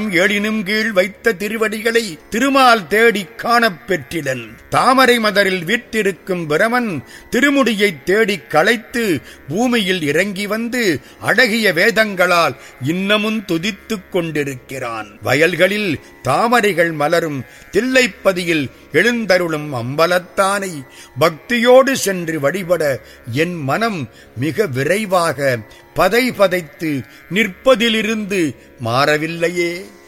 ஏழினும் கீழ் வைத்த திருவடிகளை திருமால் தேடிக் காணப் பெற்றிலன் தாமரை மதரில் வீற்றிருக்கும் பிரமன் திருமுடியைத் தேடிக் களைத்து பூமியில் இறங்கி வந்து அழகிய வேதங்களால் இன்னமும் துதித்துக் கொண்டிருக்கிறான் வயல்களில் தாமரைகள் மலரும் தில்லைப்பதியில் எழுந்தருளும் அம்பலத்தானை பக்தியோடு சென்று வழிபட என் மனம் மிக விரைவாக பதை பதைத்து நிற்பதிலிருந்து மாறவில்லையே